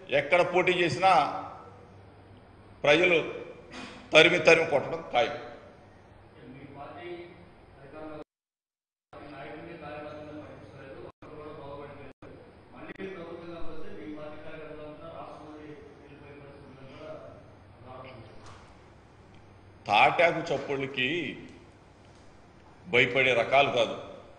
ఎక్కడ పోటీ చేసినా ప్రజలు తరిమి తరిమి కొట్టడం ఖాయం మీ పార్టీ అధికారంలో మీ నాయకుడిని కార్యకర్తలను పట్టించుకోలేదు అక్కడ కూడా బాగుపడలేదు మళ్ళీ మీ ప్రభుత్వంగా వస్తే మీ పార్టీ కార్యకర్తలంతా రాష్ట్రంలో వెళ్ళిపోయే పరిస్థితి ఉందని కూడా రావడం తాటాకు చప్పుళ్ళకి భయపడే రకాలు కాదు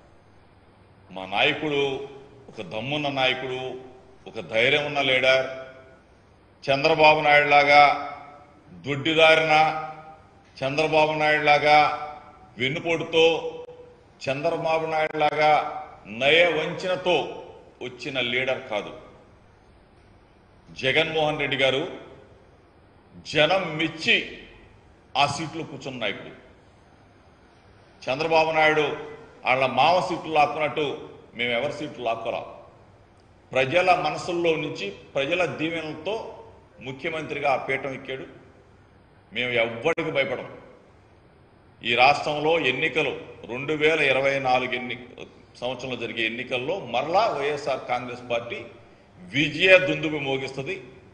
మా నాయకుడు ఒక దమ్మున్న నాయకుడు ఒక ధైర్యం ఉన్న లీడర్ చంద్రబాబు నాయుడు లాగా దొడ్డిదారిన చంద్రబాబు నాయుడు లాగా వెన్నుపోటుతో చంద్రబాబు నాయుడు లాగా నయ వంచనతో వచ్చిన లీడర్ కాదు జగన్మోహన్ రెడ్డి గారు జనం మెచ్చి ఆ సీట్లో కూర్చున్న నాయకుడు చంద్రబాబు నాయుడు వాళ్ళ మామ సీట్లు లాక్కున్నట్టు మేము ఎవరి సీట్లు లాక్కోలా ప్రజల మనసుల్లో నుంచి ప్రజల దీవెనలతో ముఖ్యమంత్రిగా ఆ పీఠం ఎక్కాడు మేము ఎవ్వడికి భయపడం ఈ రాష్ట్రంలో ఎన్నికలు రెండు వేల ఇరవై నాలుగు ఎన్ని సంవత్సరంలో జరిగే ఎన్నికల్లో మరలా వైఎస్ఆర్ కాంగ్రెస్ పార్టీ విజయ దుందుబి మోగిస్తుంది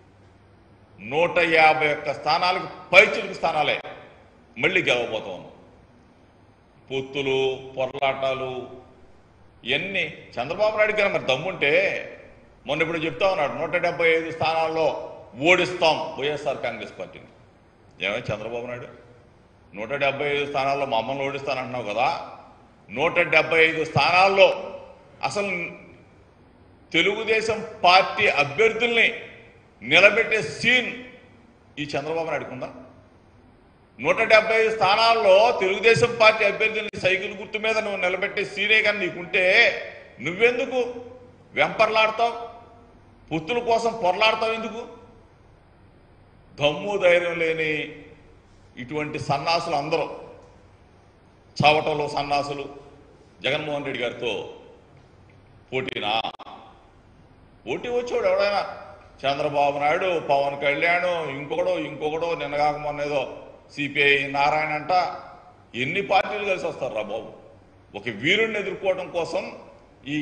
నూట యాభై ఒక్క స్థానాలకు పైచిలుకు స్థానాలే మళ్ళీ గెలవబోతా ఉన్నాం పొత్తులు పొరలాటాలు ఇవన్నీ చంద్రబాబు నాయుడు గారు మరి దమ్ముంటే మొన్న ఇప్పుడు చెప్తా ఉన్నాడు నూట డెబ్బై ఐదు స్థానాల్లో ఓడిస్తాం వైఎస్ఆర్ కాంగ్రెస్ పార్టీని ఏమై చంద్రబాబు నాయుడు నూట డెబ్బై ఐదు స్థానాల్లో మమ్మల్ని ఓడిస్తానంటున్నావు కదా నూట డెబ్బై ఐదు స్థానాల్లో అసలు తెలుగుదేశం పార్టీ అభ్యర్థుల్ని నిలబెట్టే సీన్ ఈ చంద్రబాబు నాయుడుకు ఉందా నూట డెబ్బై ఐదు స్థానాల్లో తెలుగుదేశం పార్టీ అభ్యర్థుల్ని సైకిల్ గుర్తు మీద నువ్వు నిలబెట్టే సీనే కానీ నీకుంటే నువ్వెందుకు వెంపర్లాడతావు పొత్తుల కోసం పొరలాడతావు ఎందుకు దమ్ము ధైర్యం లేని ఇటువంటి సన్నాసులు అందరూ చావటంలో సన్నాసులు జగన్మోహన్ రెడ్డి గారితో పోటీనా పోటీ వచ్చాడు ఎవడైనా చంద్రబాబు నాయుడు పవన్ కళ్యాణ్ ఇంకొకడో ఇంకొకడో నిన్నగాక మొన్న ఏదో సిపిఐ నారాయణ అంట ఎన్ని పార్టీలు కలిసి వస్తారు రా బాబు ఒక వీరుణ్ణి ఎదుర్కోవడం కోసం ఈ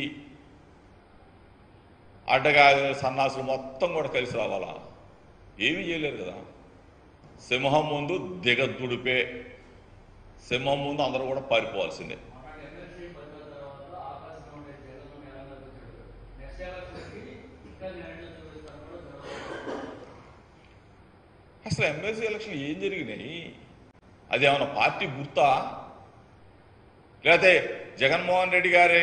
అడ్డగా సన్నాసులు మొత్తం కూడా కలిసి రావాలా ఏమీ చేయలేరు కదా సింహం ముందు దిగదుడిపే సింహం ముందు అందరూ కూడా పారిపోవాల్సిందే మన ఎమ్మెల్సీ పదవి తర్వాత ఆకాశం ఉండే జగన్ నేలంగా వచ్చాడు నెక్స్ట్ ఎలక్షన్కి ఇంకా న్యాయం చూపిస్తాను కూడా జరుగుతుంది అసలు ఎమ్మెల్సీ ఎలక్షన్ ఏం జరిగినాయి అది ఏమైనా పార్టీ గుర్తా లేకపోతే జగన్మోహన్ రెడ్డి గారి